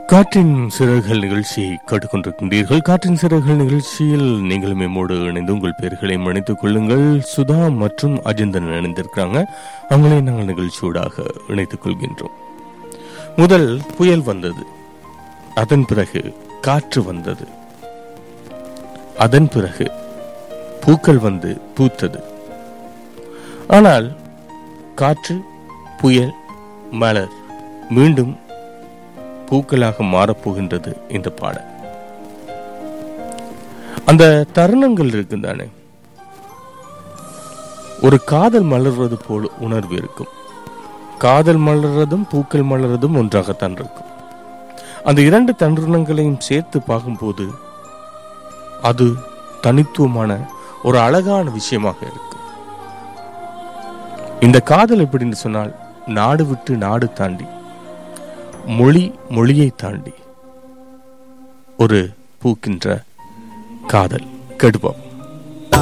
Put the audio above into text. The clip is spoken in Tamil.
காற்றின் சிறகுகள் நிகழ்ச்சியை கேட்டுக்கொண்டிருக்கின்றீர்கள் காற்றின் சிறகுகள் நிகழ்ச்சியில் நீங்களும் எம்மோடு இணைந்து உங்கள் பெயர்களை இணைத்துக் கொள்ளுங்கள் சுதா மற்றும் அஜந்தன் இணைந்திருக்கிறாங்க அவங்களை நாங்கள் நிகழ்ச்சியூடாக இணைத்துக் கொள்கின்றோம் முதல் புயல் வந்தது அதன் பிறகு காற்று வந்தது அதன் பிறகு பூக்கள் வந்து பூத்தது ஆனால் காற்று புயல் மலர் மீண்டும் பூக்களாக மாறப்போகின்றது இந்த பாடல் அந்த தருணங்கள் இருக்குந்தானே ஒரு காதல் மலர்வது போல் உணர்வு இருக்கும் காதல் மலர்றதும் பூக்கள் மலர்றதும் ஒன்றாகத்தான் இருக்கும் அந்த இரண்டு தருணங்களையும் சேர்த்து பார்க்கும்போது அது தனித்துவமான ஒரு அழகான விஷயமாக இருக்கும் இந்த காதல் எப்படின்னு சொன்னால் நாடு விட்டு நாடு தாண்டி மொழி மொழியை தாண்டி ஒரு பூக்கின்ற காதல் கெடுப்போம்